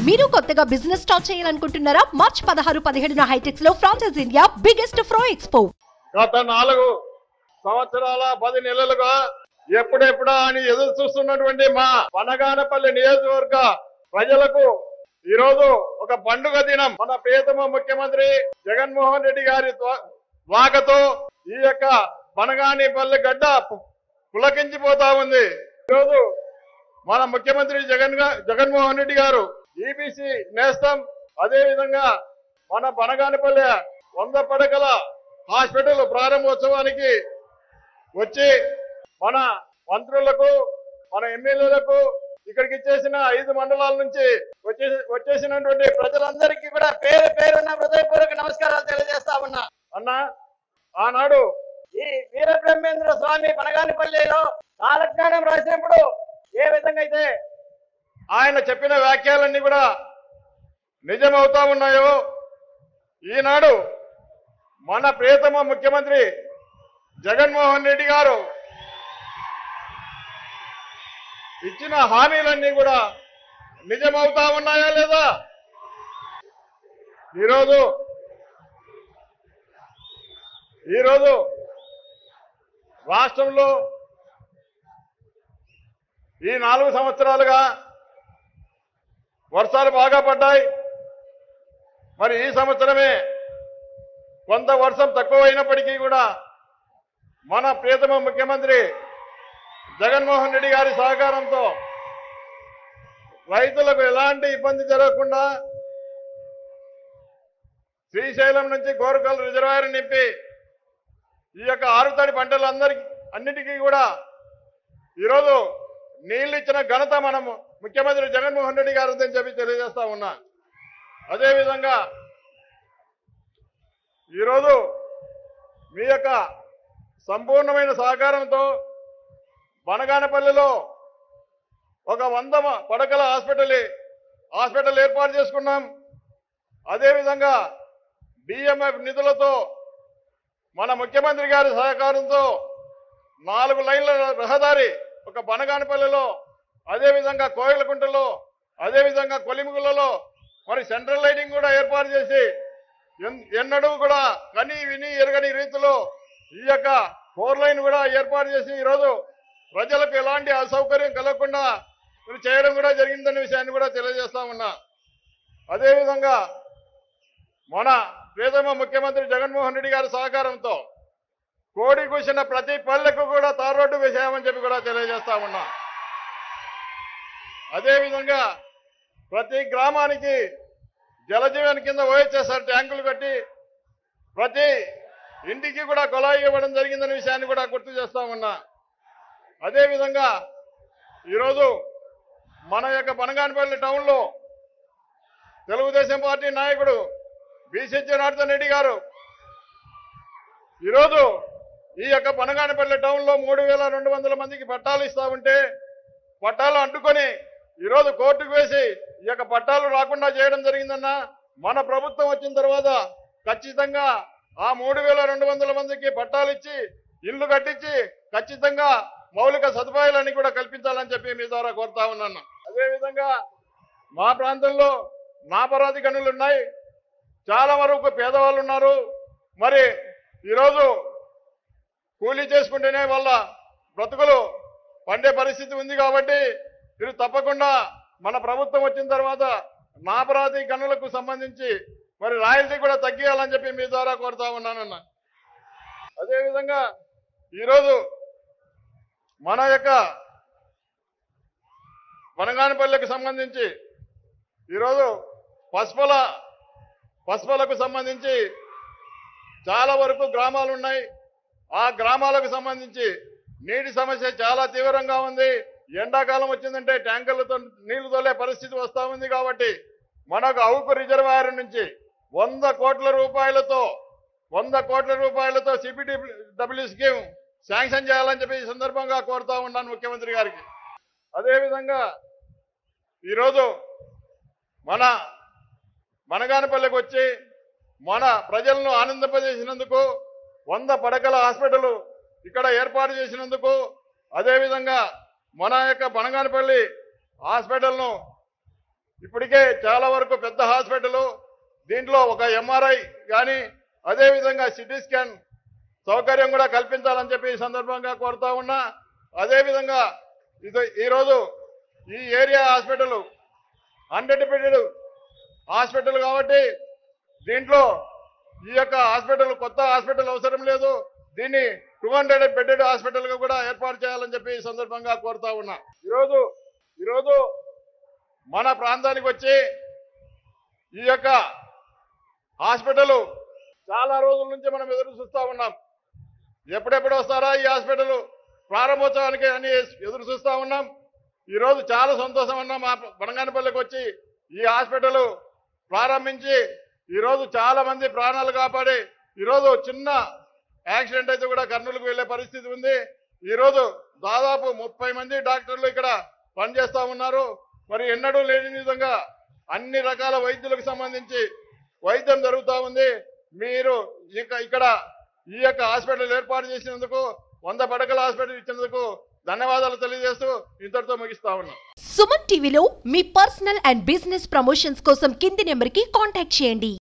మీరు కొత్తగా business start చేయాలనుకుంటున్నారా మార్చ్ పదహారు పదిహేడున హైటెక్స్ లో franchise India biggest pro expo గత నాలుగు సంవత్సరాల పది నెలలుగా ఎప్పుడెప్పుడా అని ఎదురు చూస్తున్నటువంటి మా పనగానపల్లి నియోజకవర్గ ప్రజలకు ఈ రోజు ఒక పండుగ దినం మన ప్రియతమ ముఖ్యమంత్రి జగన్మోహన్ రెడ్డి గారి ద్వా- వాకతో ఈ యొక్క పనగానిపల్లి గడ్డ పు- పులకించిపోతా ఉంది ఈరోజు మన ముఖ్యమంత్రి జగన్ గా- జగన్మోహన్ రెడ్డి గారు ఈబీసీ నేస్తం అదే విధంగా మన పనగానిపల్లి వంద పడకల హాస్పిటల్ ప్రారంభోత్సవానికి వచ్చి మన మంత్రులకు మన ఎమ్మెల్యేలకు ఇక్కడికి ఇచ్చేసిన ఐదు మండలాల నుంచి వచ్చేసి వచ్చేసినటువంటి ప్రజలందరికీ కూడా పేరు పేరున్న హృదయపూర్వక నమస్కారాలు తెలియజేస్తా ఉన్నా అన్న ఆనాడు ఈ వీరబ్రహ్మేంద్ర స్వామి పనగానిపల్లిలో కాలజ్ఞానం రాసినప్పుడు ఏ విధంగా అయితే ఆయన చెప్పిన వ్యాఖ్యలన్నీ కూడా నిజమవుతా ఉన్నాయో ఈనాడు మన ప్రియతమ ముఖ్యమంత్రి జగన్మోహన్ రెడ్డి గారు ఇచ్చిన హామీలన్నీ కూడా నిజమవుతా ఉన్నాయా లేదా ఈరోజు ఈరోజు రాష్ట్రంలో ఈ నాలుగు సంవత్సరాలుగా వర్షాలు బాగా పడ్డాయి మరి ఈ సంవత్సరమే కొంత వర్షం తక్కువైనప్పటికీ కూడా మన ప్రియతమ ముఖ్యమంత్రి జగన్మోహన్ రెడ్డి గారి సహకారంతో రైతులకు ఎలాంటి ఇబ్బంది జరగకుండా శ్రీశైలం నుంచి కోరకల్ రిజర్వాయర్ నింపి ఈ యొక్క ఆరుతడి పంటలందరికీ అన్నిటికీ కూడా ఈరోజు నీళ్లు ఇచ్చిన ఘనత మనము ముఖ్యమంత్రి జగన్మోహన్ రెడ్డి గారు అని చెప్పి తెలియజేస్తా ఉన్నా అదేవిధంగా ఈరోజు మీ యొక్క సంపూర్ణమైన సహకారంతో బనగానపల్లిలో ఒక వంద మ- పడకల హాస్పిటల్ హాస్పిటల్ ఏర్పాటు చేసుకున్నాం అదేవిధంగా డిఎంఎఫ్ నిధులతో మన ముఖ్యమంత్రి గారి సహకారంతో నాలుగు లైన్ల రహదారి ఒక బనగానపల్లిలో అదేవిధంగా కోయిలకుంటలో అదేవిధంగా కొలిముగులలో మరి సెంట్రల్ లైటింగ్ కూడా ఏర్పాటు చేసి ఎన్- ఎన్నడూ కూడా కని విని ఎరగని రీతిలో ఈ యొక్క ఫోర్ లైన్ కూడా ఏర్పాటు చేసి ఈరోజు ప్రజలకు ఎలాంటి అసౌకర్యం కలగకుండా మరి చేయడం కూడా జరిగిందనే విషయాన్ని కూడా తెలియజేస్తా ఉన్నా అదేవిధంగా మన ప్రియతమ ముఖ్యమంత్రి జగన్మోహన్ రెడ్డి గారి సహకారంతో కోడి కూసిన ప్రతి పల్లెకు కూడా తార్ రోడ్డు వేసామని చెప్పి కూడా తెలియజేస్తా ఉన్నా అదేవిధంగా ప్రతి గ్రామానికి జలజీవన్ కింద ఓహెచ్ఎస్ఆర్ ట్యాంకులు కట్టి ప్రతి ఇంటికి కూడా కొలాయి ఇవ్వడం జరిగిందనే విషయాన్ని కూడా గుర్తు చేస్తా ఉన్నా అదేవిధంగా ఈరోజు మన యొక్క పనగానపల్లి టౌన్లో తెలుగుదేశం పార్టీ నాయకుడు బీసీ జనార్దన్ రెడ్డి గారు ఈరోజు ఈ యొక్క పనగానపల్లి టౌన్లో మూడు వేల రెండు వందల మందికి పట్టాలు ఇస్తా ఉంటే పట్టాలు అడ్డుకొని ఈరోజు కోర్టుకు వేసి ఈ యొక్క పట్టాలు రాకుండా చేయడం జరిగిందన్న మన ప్రభుత్వం వచ్చిన తర్వాత ఖచ్చితంగా ఆ మూడు వేల రెండు వందల మందికి పట్టాలు ఇచ్చి ఇల్లు కట్టించి ఖచ్చితంగా మౌలిక సదుపాయాలన్నీ కూడా కల్పించాలని చెప్పి మీ ద్వారా కోరుతా ఉన్నాను అదేవిధంగా మా ప్రాంతంలో నాపరాధి గనులు ఉన్నాయి చాలా వరకు పేదవాళ్ళు ఉన్నారు మరి ఈరోజు కూలీ చేసుకుంటేనే వాళ్ళ బ్రతుకులు పండే పరిస్థితి ఉంది కాబట్టి మీరు తప్పకుండా మన ప్రభుత్వం వచ్చిన తర్వాత నాపరాధి గనులకు సంబంధించి మరి రాయల్టీ కూడా తగ్గియాలని చెప్పి మీ ద్వారా కోరుతా ఉన్నానన్న అదేవిధంగా ఈరోజు మన యొక్క వనగానపల్లికి సంబంధించి ఈరోజు పసుపల పసుపలకు సంబంధించి చాలా వరకు గ్రామాలు ఉన్నాయి ఆ గ్రామాలకు సంబంధించి నీటి సమస్య చాలా తీవ్రంగా ఉంది ఎండాకాలం వచ్చిందంటే ట్యాంకర్లతో నీళ్లు తోలే పరిస్థితి వస్తా ఉంది కాబట్టి మనకు అవుకు రిజర్వాయర్ నుంచి వంద కోట్ల రూపాయలతో వంద కోట్ల రూపాయలతో సిపిటి డబ్ల్యూ స్కీమ్ శాంక్షన్ చేయాలని చెప్పి ఈ సందర్భంగా కోరుతా ఉన్నాను ముఖ్యమంత్రి గారికి అదేవిధంగా ఈరోజు మన మనగానపల్లికి వచ్చి మన ప్రజలను ఆనందింపజేసినందుకు వంద పడకల హాస్పిటల్ ఇక్కడ ఏర్పాటు చేసినందుకు అదేవిధంగా మన యొక్క బనగానపల్లి హాస్పిటల్ను ఇప్పటికే చాలా వరకు పెద్ద హాస్పిటల్ దీంట్లో ఒక ఎంఆర్ఐ కానీ అదేవిధంగా సిటీ స్కాన్ సౌకర్యం కూడా కల్పించాలని చెప్పి ఈ సందర్భంగా కోరుతా ఉన్నా అదేవిధంగా ఇది ఈరోజు ఈ area hospital hundred bedded hospital కాబట్టి దీంట్లో ఈ యొక్క హాస్పిటల్ కొత్త హాస్పిటల్ అవసరం లేదు దీన్ని టూ హండ్రెడ్ బెడెడ్ హాస్పిటల్ గా కూడా ఏర్పాటు చేయాలని చెప్పి ఈ సందర్భంగా కోరుతా ఉన్నా ఈరోజు ఈరోజు మన ప్రాంతానికి వచ్చి ఈ యొక్క హాస్పిటల్ చాలా రోజుల నుంచి మనం ఎదురు చూస్తా ఉన్నాం ఎప్పుడెప్పుడు వస్తారా ఈ హాస్పిటల్ ప్రారంభోత్సవానికి అని ఎదురు చూస్తా ఉన్నాం ఈ రోజు చాలా సంతోషం అన్నా మా బనగానపల్లికి వచ్చి ఈ హాస్పిటల్ ప్రారంభించి ఈ రోజు చాలా మంది ప్రాణాలు కాపాడి ఈ రోజు చిన్న యాక్సిడెంట్ అయితే కూడా కర్నూలుకు వెళ్లే పరిస్థితి ఉంది ఈ రోజు దాదాపు ముప్పై మంది డాక్టర్లు ఇక్కడ పనిచేస్తా ఉన్నారు మరి ఎన్నడూ లేని విధంగా అన్ని రకాల వైద్యులకు సంబంధించి వైద్యం జరుగుతా ఉంది మీరు ఇక ఇక్కడ ఈ యొక్క హాస్పిటల్ ఏర్పాటు చేసినందుకు వంద పడకల హాస్పిటల్ ఇచ్చినందుకు ధన్యవాదాలు తెలియజేస్తూ ఇంతటితో ముగిస్తా ఉన్నాం సుమన్ టీవీలో మీ పర్సనల్ అండ్ బిజినెస్ ప్రమోషన్స్ కోసం కింది నెంబర్కి కాంటాక్ట్ చేయండి